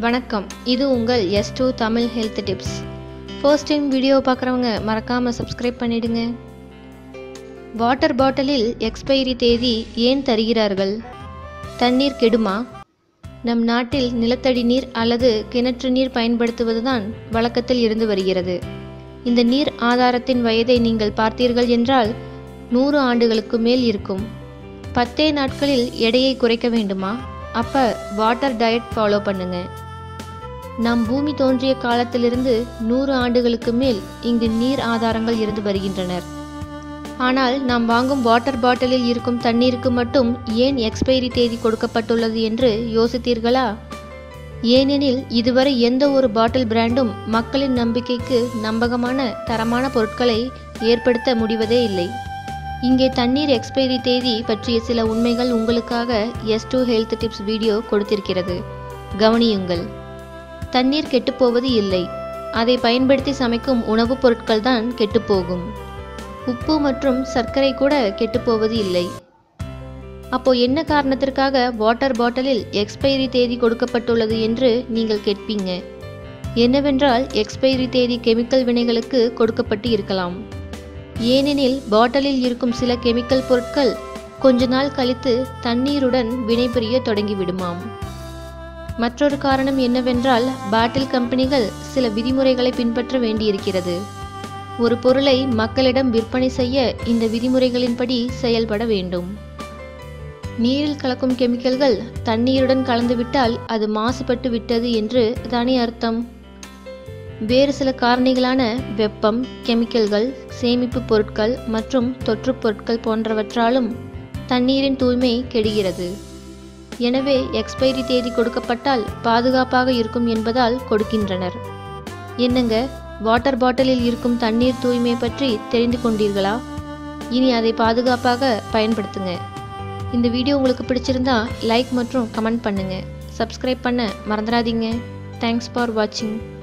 வணக்கம் இது உங்கள் S two Tamil health tips first time video பார்க்குறவங்க மறக்காமல் சப்ஸ்கிரைப் பண்ணிடுங்க வாட்டர் பாட்டிலில் எக்ஸ்பைரி தேதி ஏன் தருகிறார்கள் தண்ணீர் கெடுமா நம் நாட்டில் நிலத்தடி நீர் அல்லது கிணற்று நீர் பயன்படுத்துவதுதான் வழக்கத்தில் இருந்து வருகிறது இந்த நீர் ஆதாரத்தின் வயதை நீங்கள் பார்த்தீர்கள் என்றால் நூறு ஆண்டுகளுக்கு மேல் இருக்கும் பத்தே நாட்களில் எடையை குறைக்க வேண்டுமா அப்ப வாட்டர் டயட் ஃபாலோ பண்ணுங்க நம் பூமி தோன்றிய காலத்திலிருந்து நூறு ஆண்டுகளுக்கு மேல் இங்கு நீர் ஆதாரங்கள் இருந்து வருகின்றனர் ஆனால் நாம் வாங்கும் வாட்டர் பாட்டிலில் இருக்கும் தண்ணீருக்கு மட்டும் ஏன் எக்ஸ்பைரி தேதி கொடுக்கப்பட்டுள்ளது என்று யோசித்தீர்களா ஏனெனில் இதுவரை எந்த ஒரு பாட்டில் பிராண்டும் மக்களின் நம்பிக்கைக்கு நம்பகமான தரமான பொருட்களை ஏற்படுத்த முடிவதே இல்லை இங்கே தண்ணீர் எக்ஸ்பைரி தேதி பற்றிய சில உண்மைகள் உங்களுக்காக S two health tips video கொடுத்திருக்கிறது கவனியுங்கள் தண்ணீர் கெட்டுப்போவது இல்லை அதை பயன்படுத்தி சமைக்கும் உணவுப் பொருட்கள் தான் கெட்டுப்போகும் உப்பு மற்றும் சர்க்கரை கூட கெட்டுப்போவது இல்லை அப்போ என்ன காரணத்திற்காக வாட்டர் பாட்டிலில் எக்ஸ்பைரி தேதி கொடுக்கப்பட்டுள்ளது என்று நீங்கள் கேட்பீங்க என்னவென்றால் எக்ஸ்பைரி தேதி கெமிக்கல் வினைகளுக்கு கொடுக்கப்பட்டு இருக்கலாம் ஏனெனில் பாட்டிலில் இருக்கும் சில கெமிக்கல் பொருட்கள் கொஞ்ச நாள் கழித்து தண்ணீருடன் வினைபுரிய தொடங்கிவிடுமாம் மற்றொரு காரணம் என்னவென்றால் பாட்டில் கம்பெனிகள் சில விதிமுறைகளை பின்பற்ற வேண்டியிருக்கிறது ஒரு பொருளை மக்களிடம் விற்பனை செய்ய இந்த விதிமுறைகளின்படி செயல்பட வேண்டும் நீரில் கலக்கும் கெமிக்கல்கள் தண்ணீருடன் கலந்துவிட்டால் அது மாசுபட்டு விட்டது என்று தானே அர்த்தம் வேறு சில காரணிகளான வெப்பம் கெமிக்கல்கள் சேமிப்பு பொருட்கள் மற்றும் தொற்றுப் பொருட்கள் போன்றவற்றாலும் தண்ணீரின் தூய்மை கெடுகிறது எனவே எக்ஸ்பைரி தேதி கொடுக்கப்பட்டால் பாதுகாப்பாக இருக்கும் என்பதால் கொடுக்கின்றனர் என்னங்க வாட்டர் பாட்டிலில் இருக்கும் தண்ணீர் தூய்மை பற்றி தெரிந்து கொண்டீர்களா இனி அதை பாதுகாப்பாக பயன்படுத்துங்க இந்த வீடியோ உங்களுக்கு பிடிச்சிருந்தா லைக் மற்றும் கமெண்ட் பண்ணுங்க சப்ஸ்கிரைப் பண்ண மறந்துடாதீங்க தேங்க்ஸ் ஃபார் வாட்சிங்